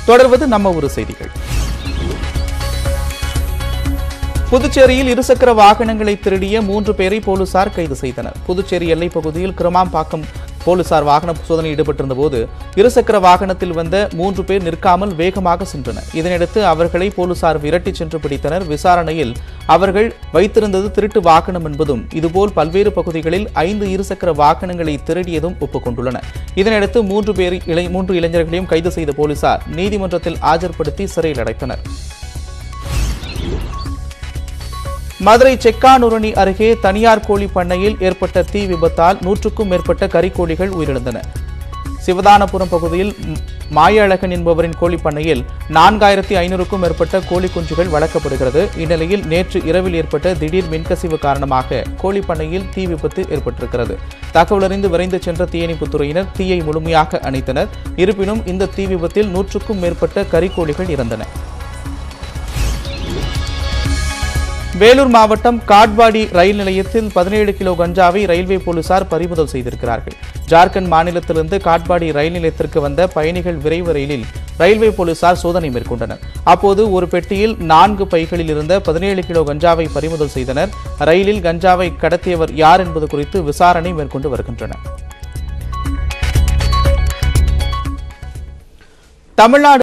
தொடர்வது நம்ம ஒரு செய்திகள் புதுச்சேரியில் இருசக்கர வாகனங்களை திருடிய மூன்று பேரை போலீசார் கைது செய்தனர் புதுச்சேரி எல்லைப் பகுதியில் கிருமாம்பாக்கம் போலீசார் வாகன சோதனையில் ஈடுபட்டிருந்த போது இருசக்கர வாகனத்தில் வந்த மூன்று பேர் நிற்காமல் வேகமாக சென்றனர் இதனையடுத்து அவர்களை போலீசார் விரட்டிச் சென்று பிடித்தனர் விசாரணையில் அவர்கள் வைத்திருந்தது திருட்டு வாகனம் என்பதும் இதுபோல் பல்வேறு பகுதிகளில் ஐந்து இருசக்கர வாகனங்களை திருடியதும் ஒப்புக்கொண்டுள்ளனர் இதனையடுத்து மூன்று பேர் இளை மூன்று இளைஞர்களையும் கைது செய்த போலீசார் நீதிமன்றத்தில் ஆஜர்படுத்தி சிறையில் அடைத்தனர் மதுரை செக்கானூரணி அருகே தனியார் கோழி பண்ணையில் ஏற்பட்ட தீ விபத்தால் நூற்றுக்கும் மேற்பட்ட கறிக்கோழிகள் உயிரிழந்தன சிவதானபுரம் பகுதியில் ம்- மாயழகன் என்பவரின் கோழி பண்ணையில் நான்காயிரத்தி ஐநூறுக்கும் மேற்பட்ட கோழி குஞ்சுகள் வளர்க்கப்படுகிறது இந்நிலையில் நேற்று இரவில் ஏற்பட்ட திடீர் மின்கசிவு காரணமாக கோழி பண்ணையில் தீ விபத்து ஏற்பட்டிருக்கிறது தகவலறிந்து விரைந்து சென்ற தீயணைப்புத் துறையினர் தீயை முழுமையாக அணைத்தனர் இருப்பினும் இந்த தீ விபத்தில் நூற்றுக்கும் மேற்பட்ட கறிக்கோழிகள் இறந்தன வேலூர் மாவட்டம் காட்பாடி ரயில் நிலையத்தில் பதினேழு கிலோ கஞ்சாவை ரயில்வே போலீசார் பறிமுதல் செய்திருக்கிறார்கள் ஜார்க்கண்ட் மாநிலத்திலிருந்து காட்பாடி ரயில் நிலையத்திற்கு வந்த பயணிகள் விரைவு ரயிலில் ரயில்வே போலீசார் சோதனை மேற்கொண்டனர் அப்போது ஒரு பெட்டியில் நான்கு பைகளில் இருந்த பதினேழு கிலோ கஞ்சாவை பறிமுதல் செய்தனர் ரயிலில் கஞ்சாவை கடத்தியவர் யார் என்பது குறித்து விசாரணை மேற்கொண்டு வருகின்றனர் தமிழ்நாடு